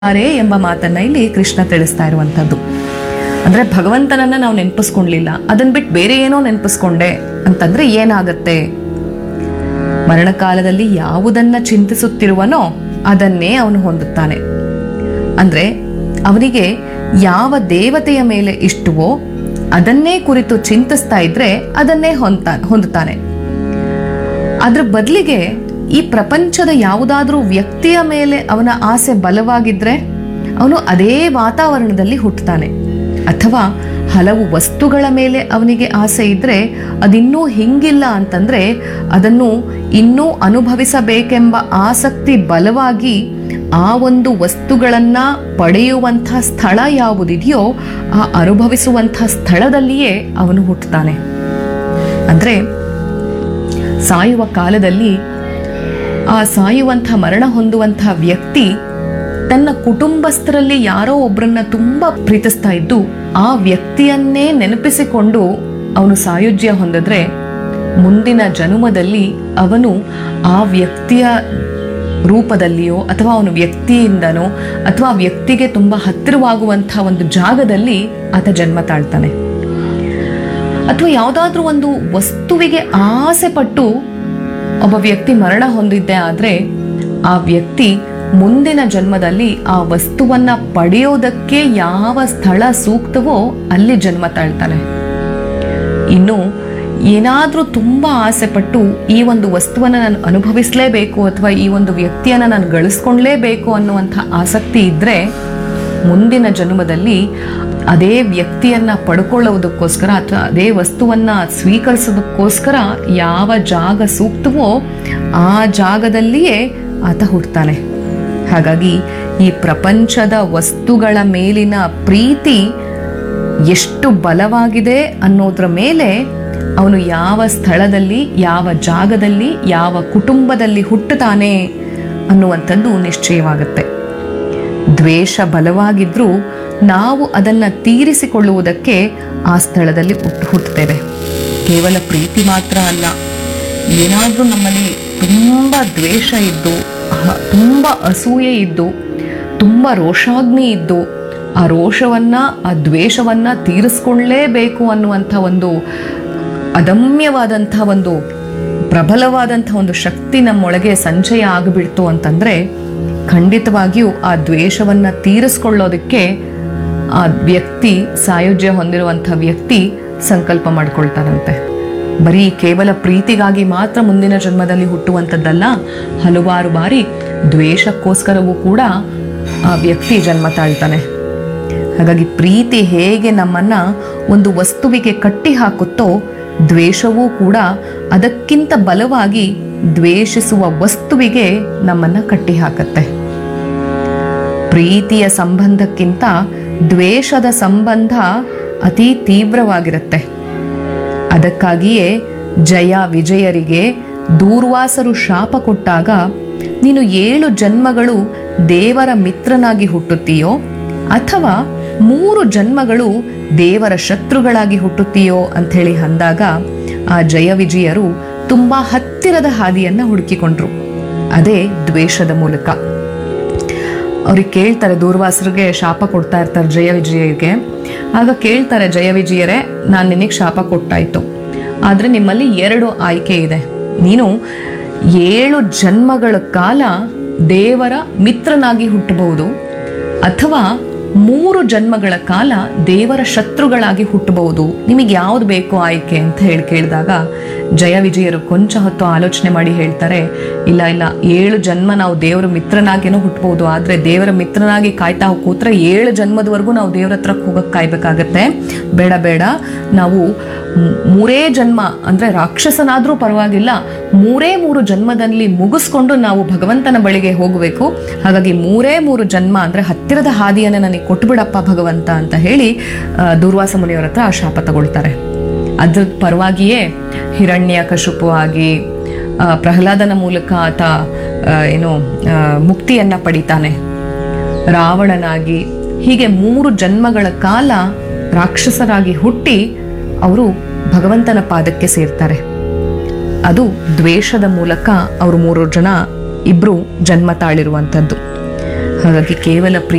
ಅರೆ ಎಂಬ ಮಾತನ್ನ ಇಲ್ಲಿ ಕೃಷ್ಣ ತಿಳಿಸ್ತಾ ಇರುವಂತದ್ದು ಅಂದ್ರೆ ಭಗವಂತನನ್ನ ನಾವು ನೆನಪಿಸ್ಕೊಂಡ್ಲಿಲ್ಲ ಅದನ್ ಬಿಟ್ಟು ಬೇರೆ ಏನೋ ನೆನಪಿಸ್ಕೊಂಡೆ ಅಂತಂದ್ರೆ ಏನಾಗತ್ತೆ ಮರಣಕಾಲದಲ್ಲಿ ಯಾವುದನ್ನ ಚಿಂತಿಸುತ್ತಿರುವನೋ ಅದನ್ನೇ ಅವನು ಹೊಂದುತ್ತಾನೆ ಅಂದ್ರೆ ಅವನಿಗೆ ಯಾವ ದೇವತೆಯ ಮೇಲೆ ಇಷ್ಟವೋ ಅದನ್ನೇ ಕುರಿತು ಚಿಂತಿಸ್ತಾ ಇದ್ರೆ ಅದನ್ನೇ ಹೊಂದ್ತಾ ಹೊಂದುತ್ತಾನೆ ಅದ್ರ ಬದಲಿಗೆ ಈ ಪ್ರಪಂಚದ ಯಾವುದಾದ್ರೂ ವ್ಯಕ್ತಿಯ ಮೇಲೆ ಅವನ ಆಸೆ ಬಲವಾಗಿದ್ರೆ ಅವನು ಅದೇ ವಾತಾವರಣದಲ್ಲಿ ಹುಟ್ಟುತ್ತಾನೆ ಅಥವಾ ಹಲವು ವಸ್ತುಗಳ ಮೇಲೆ ಅವನಿಗೆ ಆಸೆ ಇದ್ರೆ ಅದಿನ್ನೂ ಹಿಂಗಿಲ್ಲ ಅಂತಂದ್ರೆ ಅದನ್ನು ಇನ್ನೂ ಅನುಭವಿಸಬೇಕೆಂಬ ಆಸಕ್ತಿ ಬಲವಾಗಿ ಆ ಒಂದು ವಸ್ತುಗಳನ್ನ ಪಡೆಯುವಂಥ ಸ್ಥಳ ಯಾವುದಿದೆಯೋ ಆ ಅನುಭವಿಸುವಂಥ ಸ್ಥಳದಲ್ಲಿಯೇ ಅವನು ಹುಟ್ಟುತ್ತಾನೆ ಅಂದ್ರೆ ಸಾಯುವ ಕಾಲದಲ್ಲಿ ಆ ಸಾಯುವಂಥ ಮರಣ ಹೊಂದುವಂಥ ವ್ಯಕ್ತಿ ತನ್ನ ಕುಟುಂಬಸ್ಥರಲ್ಲಿ ಯಾರೋ ಒಬ್ಬರನ್ನ ತುಂಬಾ ಪ್ರೀತಿಸ್ತಾ ಇದ್ದು ಆ ವ್ಯಕ್ತಿಯನ್ನೇ ನೆನಪಿಸಿಕೊಂಡು ಅವನು ಸಾಯುಜ್ಯ ಹೊಂದಿದ್ರೆ ಮುಂದಿನ ಜನುಮದಲ್ಲಿ ಅವನು ಆ ವ್ಯಕ್ತಿಯ ರೂಪದಲ್ಲಿಯೋ ಅಥವಾ ಅವನ ವ್ಯಕ್ತಿಯಿಂದನೋ ಅಥವಾ ಆ ವ್ಯಕ್ತಿಗೆ ತುಂಬಾ ಹತ್ತಿರವಾಗುವಂಥ ಒಂದು ಜಾಗದಲ್ಲಿ ಆತ ಜನ್ಮ ತಾಳ್ತಾನೆ ಅಥವಾ ಯಾವುದಾದ್ರೂ ಒಂದು ವಸ್ತುವಿಗೆ ಆಸೆ ಪಟ್ಟು ಒಬ್ಬ ವ್ಯಕ್ತಿ ಮರಣ ಹೊಂದಿದ್ದೆ ಆದ್ರೆ ಆ ವ್ಯಕ್ತಿ ಮುಂದಿನ ಜನ್ಮದಲ್ಲಿ ಆ ವಸ್ತುವನ್ನ ಪಡೆಯೋದಕ್ಕೆ ಯಾವ ಸ್ಥಳ ಸೂಕ್ತವೋ ಅಲ್ಲಿ ಜನ್ಮ ತಾಳ್ತಾನೆ ಇನ್ನು ಏನಾದ್ರೂ ತುಂಬಾ ಆಸೆ ಪಟ್ಟು ಈ ಒಂದು ವಸ್ತುವನ್ನ ನಾನು ಅನುಭವಿಸ್ಲೇಬೇಕು ಅಥವಾ ಈ ಒಂದು ವ್ಯಕ್ತಿಯನ್ನ ನಾನು ಗಳಿಸ್ಕೊಂಡ್ಲೇಬೇಕು ಅನ್ನುವಂಥ ಆಸಕ್ತಿ ಇದ್ರೆ ಮುಂದಿನ ಜನ್ಮದಲ್ಲಿ ಅದೇ ವ್ಯಕ್ತಿಯನ್ನ ಪಡ್ಕೊಳ್ಳೋದಕ್ಕೋಸ್ಕರ ಅಥವಾ ಅದೇ ವಸ್ತುವನ್ನ ಸ್ವೀಕರಿಸೋದಕ್ಕೋಸ್ಕರ ಯಾವ ಜಾಗ ಸೂಕ್ತವೋ ಆ ಜಾಗದಲ್ಲಿಯೇ ಆತ ಹುಟ್ಟುತ್ತಾನೆ ಹಾಗಾಗಿ ಈ ಪ್ರಪಂಚದ ವಸ್ತುಗಳ ಮೇಲಿನ ಪ್ರೀತಿ ಎಷ್ಟು ಬಲವಾಗಿದೆ ಅನ್ನೋದ್ರ ಮೇಲೆ ಅವನು ಯಾವ ಸ್ಥಳದಲ್ಲಿ ಯಾವ ಜಾಗದಲ್ಲಿ ಯಾವ ಕುಟುಂಬದಲ್ಲಿ ಹುಟ್ಟುತ್ತಾನೆ ಅನ್ನುವಂಥದ್ದು ನಿಶ್ಚಯವಾಗುತ್ತೆ ದ್ವೇಷ ಬಲವಾಗಿದ್ರೂ ನಾವು ಅದನ್ನ ತೀರಿಸಿಕೊಳ್ಳುವುದಕ್ಕೆ ಆ ಸ್ಥಳದಲ್ಲಿ ಹುಟ್ಟು ಹುಟ್ಟುತ್ತೇವೆ ಕೇವಲ ಪ್ರೀತಿ ಮಾತ್ರ ಅಲ್ಲ ಏನಾದರೂ ನಮ್ಮಲ್ಲಿ ತುಂಬ ದ್ವೇಷ ಇದ್ದು ಹ- ತುಂಬ ಅಸೂಯೆ ಇದ್ದು ತುಂಬ ರೋಷಾಗ್ನಿ ಇದ್ದು ಆ ರೋಷವನ್ನ ಆ ದ್ವೇಷವನ್ನ ತೀರಿಸ್ಕೊಳ್ಳೇಬೇಕು ಅನ್ನುವಂಥ ಒಂದು ಅದಮ್ಯವಾದಂಥ ಒಂದು ಪ್ರಬಲವಾದಂಥ ಒಂದು ಶಕ್ತಿ ನಮ್ಮೊಳಗೆ ಸಂಚಯ ಆಗಿಬಿಡ್ತು ಅಂತಂದ್ರೆ ಖಂಡಿತವಾಗಿಯೂ ಆ ದ್ವೇಷವನ್ನ ತೀರಿಸ್ಕೊಳ್ಳೋದಕ್ಕೆ ಆ ವ್ಯಕ್ತಿ ಸಾಯುಜ್ಯ ಹೊಂದಿರುವಂಥ ವ್ಯಕ್ತಿ ಸಂಕಲ್ಪ ಮಾಡ್ಕೊಳ್ತಾನಂತೆ ಬರೀ ಕೇವಲ ಪ್ರೀತಿಗಾಗಿ ಮಾತ್ರ ಮುಂದಿನ ಜನ್ಮದಲ್ಲಿ ಹುಟ್ಟುವಂಥದ್ದಲ್ಲ ಹಲವಾರು ಬಾರಿ ದ್ವೇಷಕ್ಕೋಸ್ಕರವೂ ಕೂಡ ಆ ವ್ಯಕ್ತಿ ಜನ್ಮ ತಾಳ್ತಾನೆ ಹಾಗಾಗಿ ಪ್ರೀತಿ ಹೇಗೆ ನಮ್ಮನ್ನ ಒಂದು ವಸ್ತುವಿಗೆ ಕಟ್ಟಿ ಹಾಕುತ್ತೋ ದ್ವೇಷವೂ ಕೂಡ ಅದಕ್ಕಿಂತ ಬಲವಾಗಿ ದ್ವೇಷಿಸುವ ವಸ್ತುವಿಗೆ ನಮ್ಮನ್ನ ಕಟ್ಟಿ ಹಾಕತ್ತೆ ಪ್ರೀತಿಯ ಸಂಬಂಧಕ್ಕಿಂತ ದ್ವೇಷದ ಸಂಬಂಧ ಅತಿ ತೀವ್ರವಾಗಿರುತ್ತೆ ಅದಕ್ಕಾಗಿಯೇ ಜಯ ವಿಜಯರಿಗೆ ದೂರ್ವಾಸರು ಶಾಪ ಕೊಟ್ಟಾಗ ನೀನು ಏಳು ಜನ್ಮಗಳು ದೇವರ ಮಿತ್ರನಾಗಿ ಹುಟ್ಟುತ್ತೀಯೋ ಅಥವಾ ಮೂರು ಜನ್ಮಗಳು ದೇವರ ಶತ್ರುಗಳಾಗಿ ಹುಟ್ಟುತ್ತೀಯೋ ಅಂಥೇಳಿ ಅಂದಾಗ ಆ ಜಯ ವಿಜಯರು ತುಂಬಾ ಹತ್ತಿರದ ಹಾದಿಯನ್ನ ಹುಡುಕಿಕೊಂಡ್ರು ಅದೇ ದ್ವೇಷದ ಮೂಲಕ ಅವ್ರಿಗೆ ಕೇಳ್ತಾರೆ ದೂರ್ವಾಸರಿಗೆ ಶಾಪ ಕೊಡ್ತಾ ಇರ್ತಾರೆ ಜಯ ವಿಜಯರಿಗೆ ಆಗ ಕೇಳ್ತಾರೆ ಜಯ ವಿಜಯರೇ ನಾನು ನಿನಗೆ ಶಾಪ ಕೊಟ್ಟಾಯ್ತು ಆದರೆ ನಿಮ್ಮಲ್ಲಿ ಎರಡು ಆಯ್ಕೆ ಇದೆ ನೀನು ಏಳು ಜನ್ಮಗಳ ಕಾಲ ದೇವರ ಮಿತ್ರನಾಗಿ ಹುಟ್ಟಬಹುದು ಅಥವಾ ಮೂರು ಜನ್ಮಗಳ ಕಾಲ ದೇವರ ಶತ್ರುಗಳಾಗಿ ಹುಟ್ಟಬಹುದು ನಿಮಗೆ ಯಾವ್ದು ಬೇಕು ಆಯ್ಕೆ ಅಂತ ಹೇಳಿ ಕೇಳಿದಾಗ ಜಯ ವಿಜಯರು ಕೊಂಚ ಹೊತ್ತು ಆಲೋಚನೆ ಮಾಡಿ ಹೇಳ್ತಾರೆ ಇಲ್ಲ ಇಲ್ಲ ಏಳು ಜನ್ಮ ನಾವು ದೇವರ ಮಿತ್ರನಾಗೇನೋ ಹುಟ್ಟಬಹುದು ಆದ್ರೆ ದೇವರ ಮಿತ್ರನಾಗಿ ಕಾಯ್ತಾ ಕೂತ್ರೆ ಏಳು ಜನ್ಮದವರೆಗೂ ನಾವು ದೇವರ ಹತ್ರ ಹೋಗಕ್ಕೆ ಕಾಯ್ಬೇಕಾಗತ್ತೆ ಬೇಡ ಬೇಡ ನಾವು ಮೂ- ಮೂರೇ ಜನ್ಮ ಅಂದ್ರೆ ರಾಕ್ಷಸನಾದ್ರೂ ಪರವಾಗಿಲ್ಲ ಮೂರೇ ಮೂರು ಜನ್ಮದಲ್ಲಿ ಮುಗಿಸ್ಕೊಂಡು ನಾವು ಭಗವಂತನ ಬಳಿಗೆ ಹೋಗಬೇಕು ಹಾಗಾಗಿ ಮೂರೇ ಮೂರು ಜನ್ಮ ಅಂದ್ರೆ ಹತ್ತಿರದ ಹಾದಿಯನ್ನು ನನಗೆ ಕೊಟ್ಬಿಡಪ್ಪ ಭಗವಂತ ಅಂತ ಹೇಳಿ ಆ, ದೂರ್ವಾಸ ಮುನಿಯವರ ಹತ್ರ ಆ ಶಾಪ ತಗೊಳ್ತಾರೆ ಅದ್ರ ಪರವಾಗಿಯೇ ಹಿರಣ್ಯ ಕಶುಪು ಆಗಿ ಆ, ಪ್ರಹ್ಲಾದನ ಮೂಲಕ ಆತ ಆ, ಏನು ಆ, ಮುಕ್ತಿಯನ್ನ ಪಡಿತಾನೆ ರಾವಣನಾಗಿ ಹೀಗೆ ಮೂರು ಜನ್ಮಗಳ ಕಾಲ ರಾಕ್ಷಸರಾಗಿ ಹುಟ್ಟಿ ಅವರು ಭಗವಂತನ ಪಾದಕ್ಕೆ ಸೇರ್ತಾರೆ ಅದು ದ್ವೇಷದ ಮೂಲಕ ಅವರು ಮೂರು ಜನ ಇಬ್ರು ಜನ್ಮ ತಾಳಿರುವಂಥದ್ದು ಹಾಗಾಗಿ ಕೇವಲ